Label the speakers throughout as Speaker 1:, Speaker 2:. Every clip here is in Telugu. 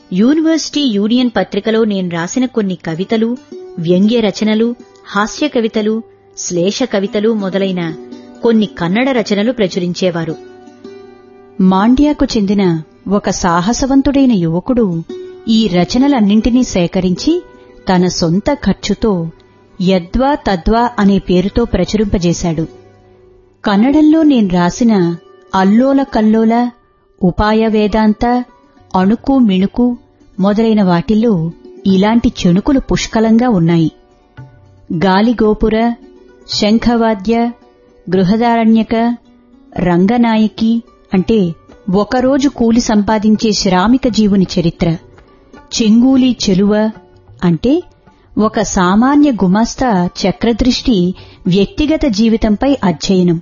Speaker 1: యూనివర్సిటీ యూనియన్ పత్రికలో నేను రాసిన కొన్ని కవితలు వ్యంగ్య రచనలు హాస్య కవితలు శ్లేష కవితలు మొదలైన కొన్ని కన్నడ రచనలు ప్రచురించేవారు
Speaker 2: మాండ్యాకు చెందిన ఒక సాహసవంతుడైన యువకుడు ఈ రచనలన్నింటినీ సేకరించి తన సొంత ఖర్చుతో యద్వా తద్వా అనే పేరుతో ప్రచురింపజేశాడు కన్నడంలో నేను రాసిన అల్లోల కల్లోల ఉపాయ వేదాంత అణుకు మిణుకు మొదలైన వాటిల్లో ఇలాంటి చెణుకులు పుష్కలంగా ఉన్నాయి గాలిగోపుర శంఖవాద్య గృహదారణ్యక రంగనాయకి అంటే ఒకరోజు కూలి సంపాదించే శ్రామిక జీవుని చరిత్ర చెంగూలి చెలువ అంటే ఒక సామాన్య గుమాస్తా చక్రదృష్టి వ్యక్తిగత జీవితంపై అధ్యయనం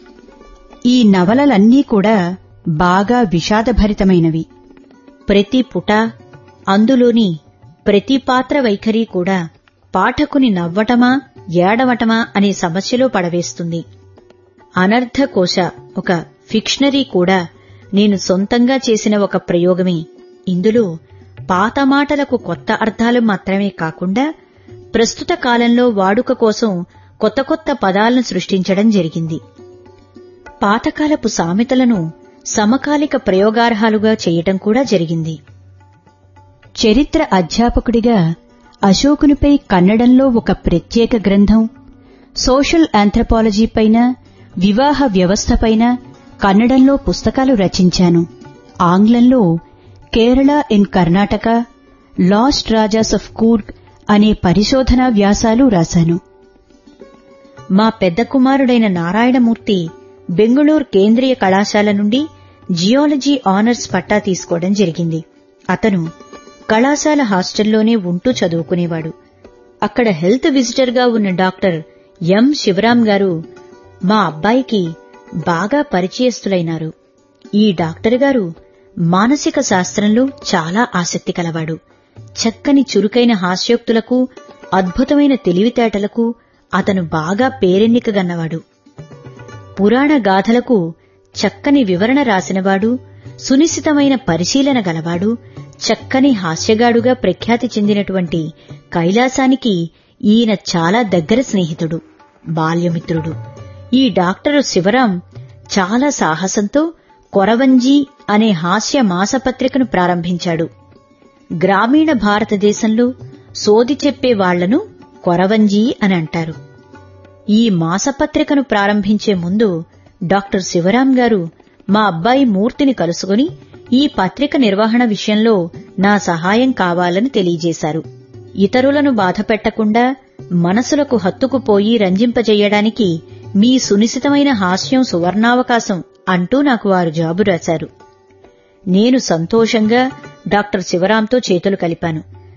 Speaker 2: ఈ నవలలన్నీ కూడా బాగా విషాదభరితమైనవి
Speaker 1: ప్రతి పుట అందులోని ప్రతి పాత్ర వైఖరి కూడా పాఠకుని నవ్వటమా ఏడవటమా అనే సమస్యలో పడవేస్తుంది అనర్థకోశ ఒక ఫిక్షనరీ కూడా నేను సొంతంగా చేసిన ఒక ప్రయోగమే ఇందులో పాత మాటలకు కొత్త అర్థాలు మాత్రమే కాకుండా ప్రస్తుత కాలంలో వాడుక కోసం కొత్త కొత్త పదాలను సృష్టించడం జరిగింది పాతకాలపు సామెతలను సమకాలిక ప్రయోగార్హాలుగా చేయటం కూడా జరిగింది
Speaker 2: చరిత్ర అధ్యాపకుడిగా అశోకునిపై కన్నడంలో ఒక ప్రత్యేక గ్రంథం సోషల్ ఆంథ్రపాలజీ పైన వివాహ వ్యవస్థపైన కన్నడంలో పుస్తకాలు రచించాను ఆంగ్లంలో Kerala in Karnataka lost rajas of Coorg అనే పరిశోధనా వ్యాసాలు రాశాను
Speaker 1: మా పెద్ద కుమారుడైన నారాయణమూర్తి బెంగుళూరు కేంద్రీయ కళాశాల నుండి జియాలజీ ఆనర్స్ పట్టా తీసుకోవడం జరిగింది అతను కళాశాల హాస్టల్లోనే ఉంటూ చదువుకునేవాడు అక్కడ హెల్త్ విజిటర్గా ఉన్న డాక్టర్ ఎం శివరాం గారు మా అబ్బాయికి బాగా పరిచయస్తులైనారు ఈ డాక్టర్ గారు మానసిక శాస్త్రంలో చాలా ఆసక్తి కలవాడు చక్కని చురుకైన హాస్యోక్తులకు అద్భుతమైన తెలివితేటలకు అతను బాగా పేరెన్నికగన్నవాడు పురాణ గాథలకు చక్కని వివరణ రాసినవాడు సునిశితమైన పరిశీలన గలవాడు చక్కని హాస్యగాడుగా ప్రఖ్యాతి చెందినటువంటి కైలాసానికి ఈయన చాలా దగ్గర స్నేహితుడు బాల్యమిత్రుడు ఈ డాక్టరు శివరాం చాలా సాహసంతో కొరవంజీ అనే హాస్య మాసపత్రికను ప్రారంభించాడు గ్రామీణ భారతదేశంలో సోది చెప్పే వాళ్లను కొరవంజీ అని అంటారు ఈ మాసపత్రికను ప్రారంభించే ముందు డాక్టర్ శివరాం గారు మా అబ్బాయి మూర్తిని కలుసుకుని ఈ పత్రిక నిర్వహణ విషయంలో నా సహాయం కావాలని తెలియజేశారు ఇతరులను బాధపెట్టకుండా మనసులకు హత్తుకుపోయి రంజింపజేయడానికి మీ సునిశితమైన హాస్యం సువర్ణావకాశం అంటూ నాకు వారు జాబు రాశారు నేను సంతోషంగా డాక్టర్ శివరాంతో చేతులు కలిపాను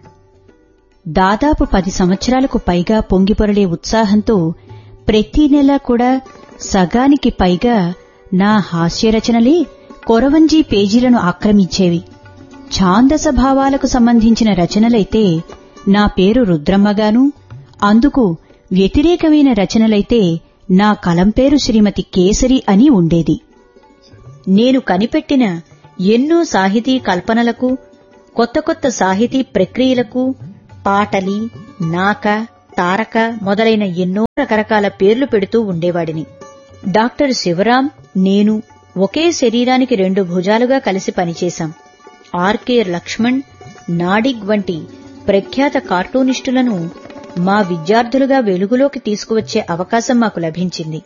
Speaker 2: దాదాపు పది సంవత్సరాలకు పైగా పొంగిపొరలే ఉత్సాహంతో ప్రతి నెల కూడా సగానికి పైగా నా హాస్యరచనలే కొరవంజీ పేజీలను ఆక్రమించేవి ఛాందస భావాలకు సంబంధించిన రచనలైతే నా పేరు రుద్రమ్మగాను అందుకు వ్యతిరేకమైన రచనలైతే నా కలం పేరు శ్రీమతి కేసరి అని ఉండేది
Speaker 1: నేను కనిపెట్టిన ఎన్నో సాహితీ కల్పనలకు కొత్త కొత్త సాహితీ ప్రక్రియలకు పాటలి నాక తారక మొదలైన ఎన్నో రకరకాల పేర్లు పెడుతూ ఉండేవాడిని డాక్టర్ శివరాం నేను ఒకే శరీరానికి రెండు భుజాలుగా కలిసి పనిచేశాం ఆర్కే లక్ష్మణ్ నాడిగ్ వంటి ప్రఖ్యాత కార్టూనిస్టులను మా విద్యార్థులుగా వెలుగులోకి తీసుకువచ్చే అవకాశం మాకు లభించింది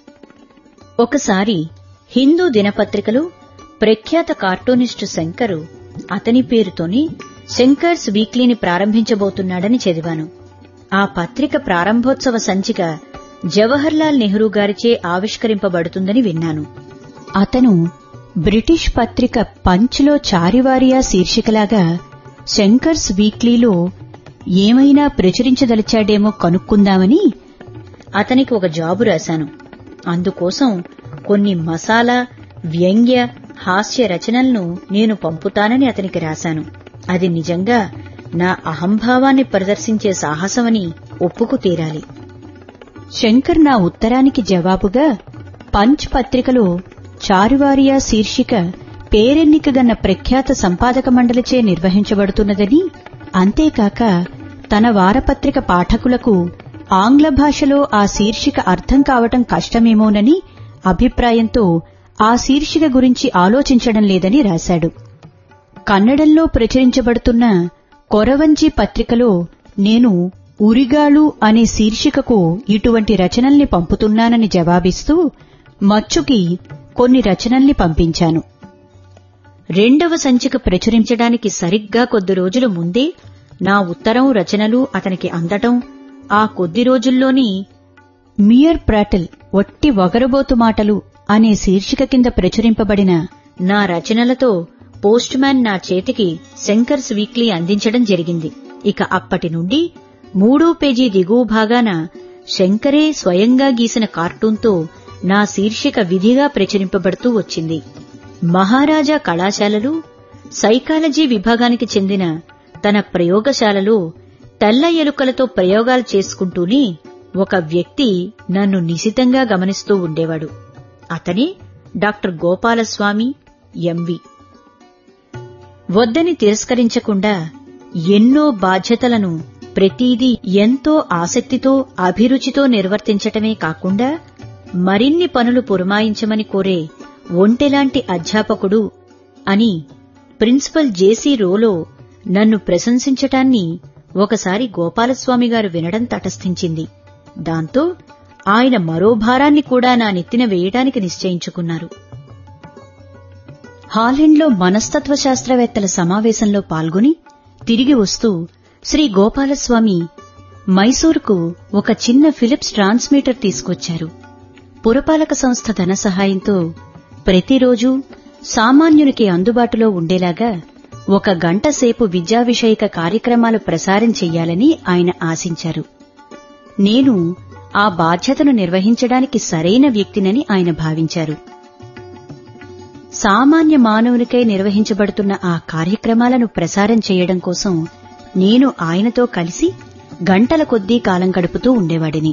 Speaker 1: ఒకసారి హిందూ దినపత్రికలో ప్రఖ్యాత కార్టూనిస్టు శంకరు అతని పేరుతోనే శంకర్స్ వీక్లీని ప్రారంభించబోతున్నాడని చదివాను ఆ పత్రిక ప్రారంభోత్సవ సంచిక జవహర్లాల్ నెహ్రూ గారిచే ఆవిష్కరింపబడుతుందని విన్నాను
Speaker 2: అతను బ్రిటిష్ పత్రిక పంచ్లో చారివారియా శీర్షికలాగా శంకర్స్ వీక్లీలో ఏమైనా ప్రచురించదలిచాడేమో కనుక్కుందామని
Speaker 1: అతనికి ఒక జాబు రాశాను అందుకోసం కొన్ని మసాలా వ్యంగ్య హాస్య రచనలను నేను పంపుతానని అతనికి రాశాను అది నిజంగా నా అహంభావాన్ని ప్రదర్శించే సాహసమని ఒప్పుకు తీరాలి
Speaker 2: శంకర్ నా ఉత్తరానికి జవాబుగా పంచ్ పత్రికలో చారువారియా శీర్షిక పేరెన్నికగన్న ప్రఖ్యాత సంపాదక మండలిచే నిర్వహించబడుతున్నదని అంతేకాక తన వారపత్రిక పాఠకులకు ఆంగ్ల భాషలో ఆ శీర్షిక అర్థం కావటం కష్టమేమోనని అభిప్రాయంతో ఆ శీర్షిక గురించి ఆలోచించడం లేదని రాశాడు కన్నడంలో ప్రచురించబడుతున్న కొరవంజి పత్రికలో నేను ఉరిగాళు అనే శీర్షికకు ఇటువంటి రచనల్ని పంపుతున్నానని జవాబిస్తూ మచ్చుకి కొన్ని రచనల్ని పంపించాను
Speaker 1: రెండవ సంచిక ప్రచురించడానికి సరిగ్గా కొద్ది రోజుల ముందే నా ఉత్తరం రచనలు అతనికి అందటం ఆ కొద్ది రోజుల్లోని
Speaker 2: మియర్ ప్రాటల్ ఒట్టి వగరబోతు మాటలు అనే శీర్షిక కింద ప్రచురింపబడిన
Speaker 1: నా రచనలతో పోస్ట్ మ్యాన్ నా చేతికి శంకర్స్ వీక్లీ అందించడం జరిగింది ఇక అప్పటి నుండి మూడో పేజీ దిగువ భాగాన శంకరే స్వయంగా గీసిన కార్టూన్తో నా శీర్షిక విధిగా ప్రచురింపబడుతూ వచ్చింది మహారాజా కళాశాలలు సైకాలజీ విభాగానికి చెందిన తన ప్రయోగశాలలో తెల్ల ఎలుకలతో ప్రయోగాలు చేసుకుంటూనే ఒక వ్యక్తి నన్ను నిశితంగా గమనిస్తూ ఉండేవాడు అతనే డాక్టర్ గోపాలస్వామి ఎంవి వద్దని తిరస్కరించకుండా ఎన్నో బాధ్యతలను ప్రతిదీ ఎంతో ఆసక్తితో అభిరుచితో నిర్వర్తించటమే కాకుండా మరిన్ని పనులు పురమాయించమని కోరే ఒంటెలాంటి అధ్యాపకుడు అని ప్రిన్సిపల్ జేసీ రోలో నన్ను ప్రశంసించటాన్ని ఒకసారి గోపాలస్వామి గారు వినడం తటస్థించింది దాంతో ఆయన మరో భారాన్ని కూడా నా నెత్తిన వేయడానికి నిశ్చయించుకున్నారు
Speaker 2: హాలెండ్లో మనస్తత్వ శాస్త్రవేత్తల సమావేశంలో పాల్గొని తిరిగి వస్తూ శ్రీ గోపాలస్వామి మైసూరుకు ఒక చిన్న ఫిలిప్స్ ట్రాన్స్మీటర్ తీసుకొచ్చారు పురపాలక సంస్థ ధన సహాయంతో ప్రతిరోజు సామాన్యునికి అందుబాటులో ఉండేలాగా ఒక గంట సేపు విద్యా విషయక కార్యక్రమాలు ప్రసారం చెయ్యాలని ఆయన ఆశించారు నేను ఆ బాధ్యతను నిర్వహించడానికి సరైన వ్యక్తినని ఆయన భావించారు సామాన్య మానవునికై నిర్వహించబడుతున్న ఆ కార్యక్రమాలను ప్రసారం చేయడం కోసం నేను ఆయనతో కలిసి గంటల కొద్దీ కాలం గడుపుతూ ఉండేవాడిని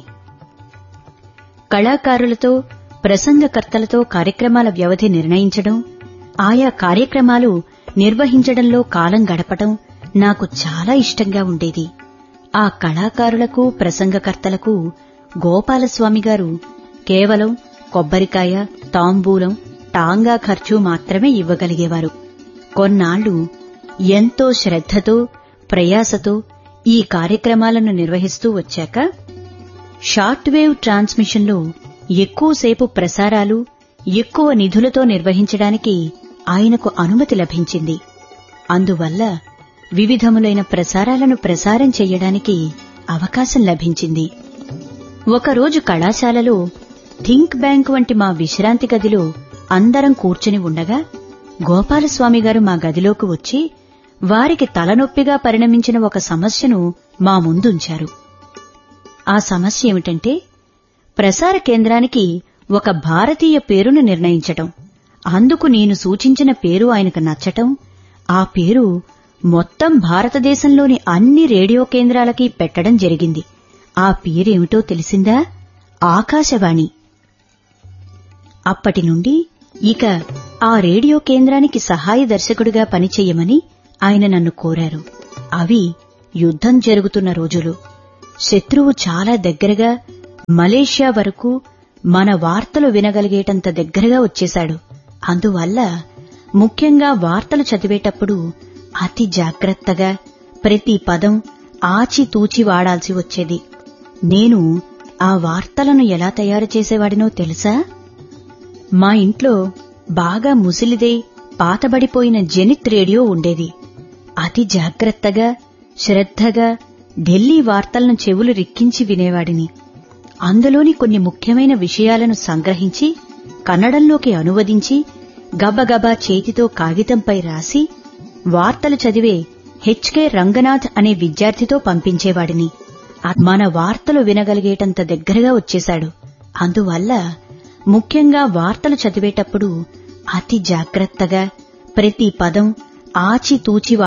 Speaker 2: కళాకారులతో ప్రసంగకర్తలతో కార్యక్రమాల వ్యవధి నిర్ణయించడం ఆయా కార్యక్రమాలు నిర్వహించడంలో కాలం గడపటం నాకు చాలా ఇష్టంగా ఉండేది ఆ కళాకారులకు ప్రసంగకర్తలకు గోపాలస్వామి గారు కేవలం కొబ్బరికాయ తాంబూలం టాంగా ఖర్చు మాత్రమే ఇవ్వగలిగేవారు కొన్నాళ్లు ఎంతో శ్రద్ధతో ప్రయాసతో ఈ కార్యక్రమాలను నిర్వహిస్తూ వచ్చాక షార్ట్ వేవ్ ట్రాన్స్మిషన్లో ఎక్కువసేపు ప్రసారాలు ఎక్కువ నిధులతో నిర్వహించడానికి ఆయనకు అనుమతి లభించింది అందువల్ల వివిధములైన ప్రసారాలను ప్రసారం చెయ్యడానికి అవకాశం లభించింది ఒకరోజు కళాశాలలో థింక్ బ్యాంక్ వంటి మా విశ్రాంతి గదిలో అందరం కూర్చుని ఉండగా గోపాలస్వామి గారు మా గదిలోకి వచ్చి వారికి తలనొప్పిగా పరిణమించిన ఒక సమస్యను మా ముందుంచారు ఆ సమస్య ఏమిటంటే ప్రసార కేంద్రానికి ఒక భారతీయ పేరును నిర్ణయించటం అందుకు నేను సూచించిన పేరు ఆయనకు నచ్చటం ఆ పేరు మొత్తం భారతదేశంలోని అన్ని రేడియో కేంద్రాలకి పెట్టడం జరిగింది ఆ పేరేమిటో తెలిసిందా ఆకాశవాణి అప్పటి నుండి ఇక ఆ రేడియో కేంద్రానికి సహాయ దర్శకుడిగా పనిచెయ్యమని ఆయన నన్ను కోరారు అవి యుద్ధం జరుగుతున్న రోజులు శత్రువు చాలా దగ్గరగా మలేషియా వరకు మన వార్తలు వినగలిగేటంత దగ్గరగా వచ్చేశాడు అందువల్ల ముఖ్యంగా వార్తలు చదివేటప్పుడు అతి జాగ్రత్తగా ప్రతి పదం ఆచితూచి వాడాల్సి వచ్చేది నేను ఆ వార్తలను ఎలా తయారు చేసేవాడినో తెలుసా మా ఇంట్లో బాగా ముసిలిదే పాతబడిపోయిన జెనిత్ రేడియో ఉండేది అతి జాగ్రత్తగా శ్రద్ధగా ఢిల్లీ వార్తలను చెవులు రిక్కించి వినేవాడిని అందులోని కొన్ని ముఖ్యమైన విషయాలను సంగ్రహించి కన్నడంలోకి అనువదించి గబగబా చేతితో కాగితంపై రాసి వార్తలు చదివే హెచ్కే రంగనాథ్ అనే విద్యార్థితో పంపించేవాడిని మన వార్తలు వినగలిగేటంత దగ్గరగా వచ్చేశాడు అందువల్ల ముఖ్యంగా వార్తలు చదివేటప్పుడు అతి జాగ్రత్తగా ప్రతి పదం ఆచితూచి